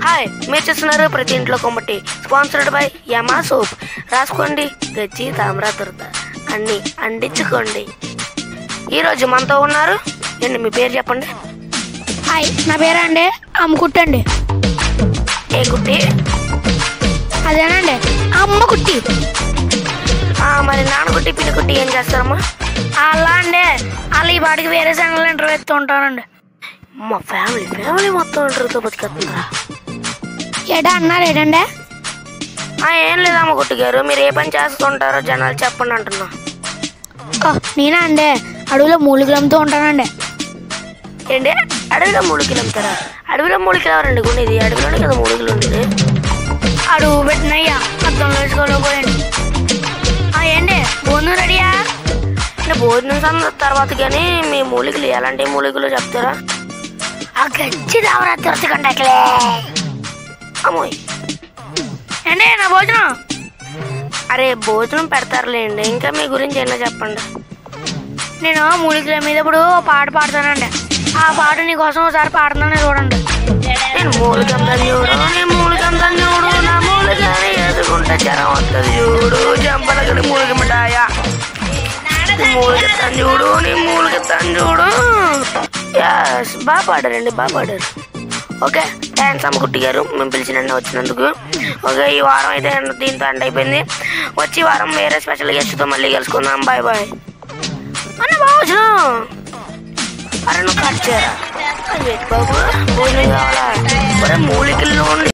hi మీరు చూస్తున్నారు ప్రతి ఇంట్లో కొమ్మటి స్పాన్సర్డ్ బై యమా సోప్ రాసుకోండి గజ్జి తామ్రా దురద అన్ని అండించుకోండి ఈరోజు మనతో ఉన్నారు ఏంటి మీ పేరు చెప్పండి హాయ్ నా పేరు అండి అమ్ముకుట్టండి ఏ కుట్టి అదేనండి అమ్మ కుట్టి ఆ, మరి నాన్న కుట్టి పిల్లి కుట్టి ఏం చేస్తారమ్మా అలా అండి వాళ్ళు ఈ పాటికి వేరే ఛానల్ ఇంటర్వ్యూ ఎత్తు ఉంటానండి మా ఫ్యామిలీ ఫ్యామిలీ మొత్తం ఇంటర్వ్యూతో బతికేస్తుందా ఏడా అన్నారు ఏడండి ఆ, ఏం లేదమ్మ కుట్టి గారు మీరు ఏ పని చేస్తుంటారో జనాలు చెప్పండి అంటున్నా ఓ, నేనా అండి అడవిలో మూలికలంతో ఉంటానండి ఏంటి అడవిలో మూలికలు అమ్ముతారా అడవిలో మూలికలు ఎవరండి కొనేది అడవిలోనే కదా మూలికలు ఉండేది అడుగు పెట్టినయ్యా అర్థంలో వేసుకోలేకపోయండి ఆ, ఏంటి భోజనం రెడీయా అంటే భోజనం సంద తర్వాత కానీ మీ మూలికలు ఎలాంటి మూలికలు చెప్తారా ఆ గచ్చి దావరా తురచకండి అమ్మోయ్ ఏంటి నా భోజనం అరే భోజనం పెడతారులేండి ఇంకా మీ గురించి ఏంటో చెప్పండి నేను మూలికల మీద ఇప్పుడు ఓ పాట పాడతానండి ఆ పాట నీకోసం ఒకసారి పాడుతున్నాను చూడండి నేను మూలికం చూడు నేను మూలికం చూడు నా మూలికని ఎదుర్కొంటే జ్వరం వస్తుంది చూడు జంపలగడి మూలిక మిఠాయ మూలిక చూడు నీ మూలిక చూడు ఎస్ బాగా పాడారండి బాగా పాడారు ఓకే థ్యాంక్స్ అమ్మ కుట్టి గారు మేము పిలిచినండి వచ్చినందుకు ఓకే ఈ వారం అయితే దీంతో ఎండ్ అయిపోయింది వచ్చి వారం వేరే స్పెషల్ గెస్ట్తో మళ్ళీ కలుసుకుందాం బాయ్ బాయ్ అన్న భోజనం అరే నువ్వు కట్ చేయరా అయ్యో బాబు భోజనం కావాలా ఒరే మూలికల్లో ఉండి